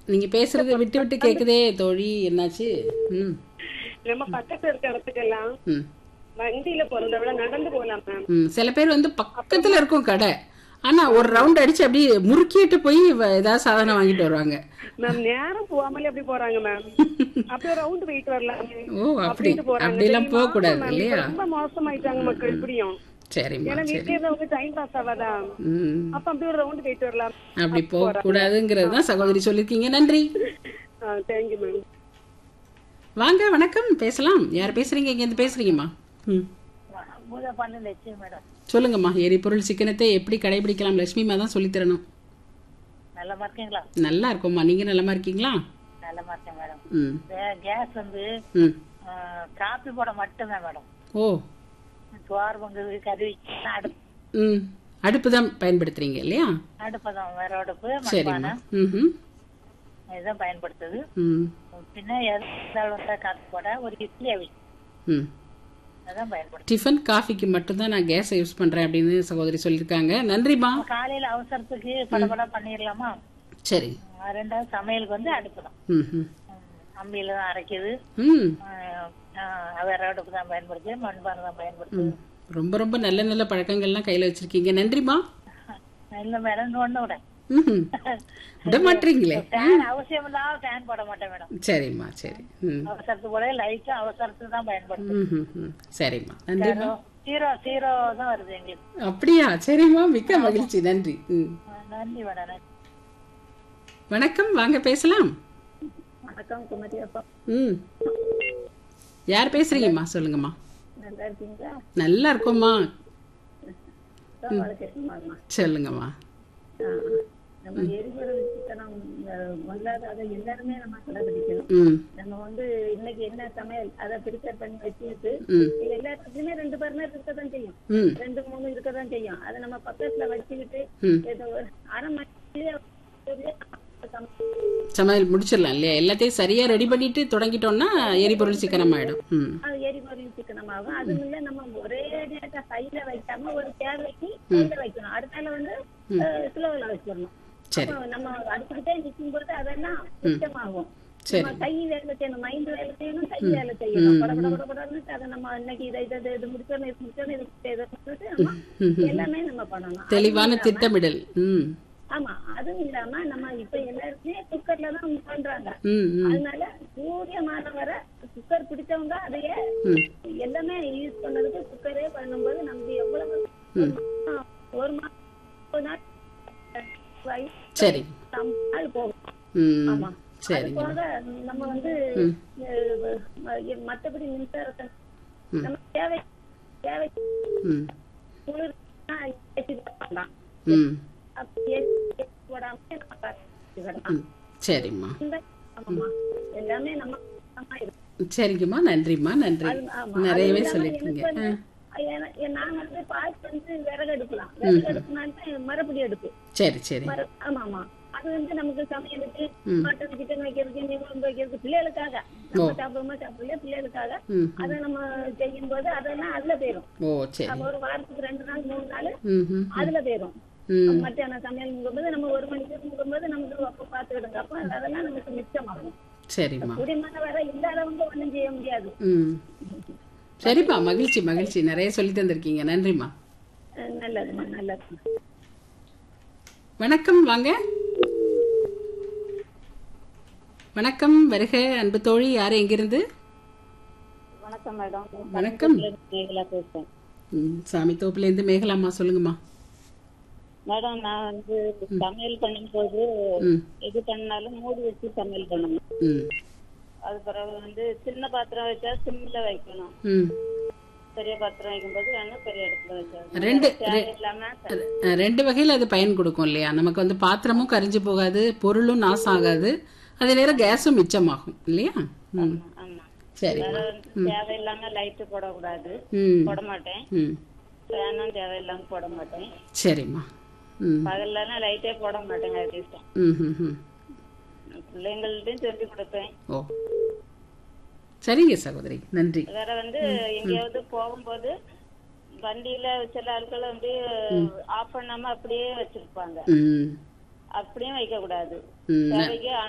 நீங்க பேசுறது விட்டு விட்டு கேக்குதே தோழி என்னாச்சு ம் நம்ம பக்கத்துல இருக்க இடத்துக்கெல்லாம் ம் வண்டியில போறதை விட நடந்து போலாம் மேம் ம் சில பேர் வந்து பக்கத்துல இருக்கும் கடை ஆனா ஒரு ரவுண்ட் அடிச்சு அப்படியே முறுக்கிட்டு போய் வ- ஏதாவது சாதனம் வாங்கிட்டு வருவாங்க மேம் நேரம் போகாமலே அப்படி போறாங்க மேம் அப்படியே ரவுண்ட் போயிட்டு வரலாம் ஓ அப்படி அப்படின்ட்டு போறாங்க அப்படிலாம் தெரியுமா? போக கூடாது மேம், இல்லையா இப்ப ரொம்ப மோசமாயிட்டாங்க மக்கள் இப்படியும் சரிம்மா ஏன்னா சரி வீட்லயே இருந்தவங்க டைம் பாஸ் ஆகாதா ம் அப்ப அப்படியே ஒரு ரவுண்ட் போயிட்டு வரலாம் அப்படி போக கூடாதுங்கிறது தான் சகோதரி சொல்லிருக்கீங்க நன்றி தேங்க்யூ மேம் வாங்க வணக்கம் பேசலாம் யார் பேசுறீங்க இங்க இருந்து பேசுறீங்கம்மா ம் பூதப்பாண்டு லட்சுமி மேடம் சொல்லுங்கம்மா எரிபொருள் சிக்கனத்தை எப்படி கடைபிடிக்கலாம் லட்சுமிமா தான் சொல்லித் தரணும் நல்லமா இருக்கீங்களா நல்லா இருக்கோம்மா நீங்க நலமா இருக்கீங்களா நல்லமா இருக்கேன் மேடம் ம் கேஸ் வந்து ம் ஆ, காப்பி போட மட்டும்தான் மேடம் ஓ சோறு பொங்குது கறி அடுப்பு ம் அடுப்பு தான் பயன்படுத்துறீங்க இல்லையா அடுப்பு தான் வேற அடுப்பு சரிம்மா மண்பானை ம் இதுதான் பயன்படுத்துது ம் பின்ன எதாவது வந்தா காப்பி போட ஒரு இட்லி அவி ம் அதான் பயன்படுத்துது டிஃபன் காஃபிக்கு மட்டும்தான் நான் கேஸை யூஸ் பண்றேன் அப்படின்னு சகோதரி சொல்லியிருக்காங்க நன்றிம்மா காலையில அவசரத்துக்கு படபட பண்ணிடலாமா சரி ஆ, ரெண்டாவது சமையலுக்கு வந்து அடுப்பு தான் ம் ம் ம், அம்மியில தான் அரைக்குது ம் ஆ, ஆ, வேற அடுப்பு தான் பயன்படுத்துது மண்பானை தான் பயன்படுத்துது ம். ரொம்ப ரொம்ப நல்ல நல்ல பழக்கங்கள்லாம் கையில வச்சிருக்கீங்க நன்றிம்மா இல்ல மேடம் ஒண்ணு விட ம் விட மாட்டீங்களே ஃபேன் அவசியம் இல்லாம ஃபேன் போட மாட்டேன் மேடம் சரிம்மா சரி ம் அவசரத்துக்கு போட லைட்டும் அவசரத்துக்கு தான் பயன்படுத்தும் ம், ம், ம். சரிம்மா நன்றிம்மா ஜீரோ ஜீரோ தான் வருது எங்களுக்கு அப்படியா சரிம்மா மிக்க மகிழ்ச்சி நன்றி ம் ஆ, நன்றி மேடம் நன்றி வணக்கம் வாங்க பேசலாம் வணக்கம் குமரி அப்பா ம் யார் பேசுறீங்கம்மா சொல்லுங்கம்மா நல்லா இருக்கீங்களா நல்லா இருக்கோம்மா வணக்கம் சொல்லுங்கம்மா நம்ம எரிபொருள் சிக்கனம் முதலாவது அதை எல்லாருமே நம்ம கடைபிடிக்கணும் ம் நம்ம வந்து இன்னைக்கு என்ன சமையல் அதை ப்ரிப்பேர் பண்ணி வச்சுட்டு ம் எல்லாத்துக்குமே ரெண்டு பர்னர் இருக்கதான் செய்யும் ம் ரெண்டு மூணு இருக்கதான் செய்யும் அதை நம்ம பக்கத்துல வச்சுக்கிட்டு ம் ஏதோ ஒரு அரை மணி சமையல் முடிச்சிடலாம் இல்லையா எல்லாத்தையும் சரியா ரெடி பண்ணிட்டு தொடங்கிட்டோம்னா எரிபொருள் சிக்கனம் ஆயிடும் ம் அது எரிபொருள் சிக்கனமாகும் அதுவும் இல்ல நம்ம ஒரே நேரத்தை கையில வைக்காம ஒரு தேவைக்கு கையில வைக்கணும் அடுத்தால வந்து ஸ்லோவில் வச்சிடணும் சரி அப்போ நம்ம அடுத்துக்கிட்டே நிற்கும் போது அதெல்லாம் சுத்தமாகும் சரி நம்ம கை வேலை செய்யணும் மைண்ட் வேலை செய்யணும் கை வேலை செய்யணும் பட பட பட படன்னு அதை நம்ம இன்னைக்கு இதை இதை இது முடிச்சோன்னு இது முடிச்சோன்னு இது இதை முடிச்சோன்னு நம்ம எல்லாமே நம்ம பண்ணணும் தெளிவான திட்டமிடல் ம் ஆமா அதுவும் இல்லாம நம்ம இப்ப எல்லாருமே குக்கர்ல தான் பண்றாங்க ம் ம் அதனால சூரியமான வர குக்கர் பிடிச்சவங்க அதையே ம் எல்லாமே யூஸ் பண்ணதுக்கு குக்கரே பண்ணும்போது நமக்கு எவ்வளவு ஒரு மா- ஒரு மாசம் ஒரு நாள் வயசு சரி நாள் போகும் ம் ஆமா அது சரிங்க போக நம்ம வந்து ம். அஹ், மத்தபடி மின்சாரத்தை நம்ம தேவை தேவை ம் குளிர் பண்ணலாம் ம் அப்படியே போடாம நம்ம பார்த்துக்கிடலாம். ம் சரிம்மா இந்த- ஆமாம்மா. எல்லாமே நம்ம சுத்தமா இருக்கும். சரிங்கம்மா நன்றிம்மா நன்றி அது- ஆமா. நிறையவே அது இல்லாம சொல்லியிருக்கீங்க எனக்கு வந்து, ஏன்னா- ஏ- நான் வந்து பாய்ச்சி வந்து விறகு அடுப்புலாம் விறகு அடுப்புனால மரப்படி அடுப்பு சரி சரி மர ஆமா ஆமா அது வந்து நமக்கு சமையலுக்கு ம். மட்டன் சிக்கன் வைக்கிறதுக்கு மீன் குழம்பு வைக்கிறதுக்கு பிள்ளைகளுக்காக நம்ம சாப்பிடுறோமா சாப்பிடல பிள்ளைகளுக்காக ம் அதை நம்ம செய்யும் போது அதெல்லாம் அதுல போயிரும் ஓ சரி நம்ம ஒரு வாரத்துக்கு ரெண்டு நாள் மூணு நாள் ம் ம் அதுல போயிரும் ம் மத்தியான சமையல் முங்கும்போது நம்ம ஒரு மணிக்கு முங்கும்போது நமக்கு அப்ப பாத்துக்கிடுங்க அப்ப அதெல்லாம் நமக்கு மிச்சமாகும் சரிம்மா குடிமன வர இல்லாதவங்க ஒண்ணும் செய்ய முடியாது ம் சரிம்மா மகிழ்ச்சி மகிழ்ச்சி நிறைய சொல்லி தந்திருக்கீங்க நன்றிம்மா அஹ் நல்லதும்மா நல்லதும்மா வணக்கம் வாங்க வணக்கம் வருக அன்பு தோழி யாரு எங்கிருந்து வணக்கம் மேடம் வணக்கம் மேகலா பேசுறேன் ம், சாமி தோப்புலேருந்து மேகலாம்மா சொல்லுங்கம்மா மேடம் நான் வந்து சமையல் பண்ணும்போது ம் எது பண்ணாலும் மூடி வச்சு சமையல் பண்ணணும் ம் அது பிறகு வந்து சின்ன பாத்திரம் வச்சா சிம்ல வைக்கணும் ம் பெரிய பாத்திரம் வைக்கும்போது வேணா பெரிய இடத்துல வச்சா ரெண்டு இல்லாம அஹ், ரெண்டு வகையில் அது பயன் கொடுக்கும் இல்லையா நமக்கு வந்து பாத்திரமும் கரிஞ்சு போகாது பொருளும் நாசம் ஆகாது அதே நேரம் கேஸும் மிச்சமாகும் இல்லையா ம் ஆமா சரிம்மா தேவையில்லாம லைட் போடக்கூடாது ம் போட மாட்டேன் ம் ஃபேனும் தேவையில்லாம போட மாட்டேன் சரிம்மா ம் பகல்லனா லைட்டே போட மாட்டேங்க அது இஷ்டம் ம் ம் ம் பிள்ளைங்கள்ட்டையும் சொல்லி கொடுப்பேன் ஓ சரிங்க சகோதரி நன்றி வேற வந்து எங்கேயாவது போகும்போது வண்டியில சில ஆட்கள் வந்து ஆஃப் பண்ணாம அப்படியே வச்சிருப்பாங்க ம் அப்படியும் வைக்க கூடாது ம் தேவைக்கு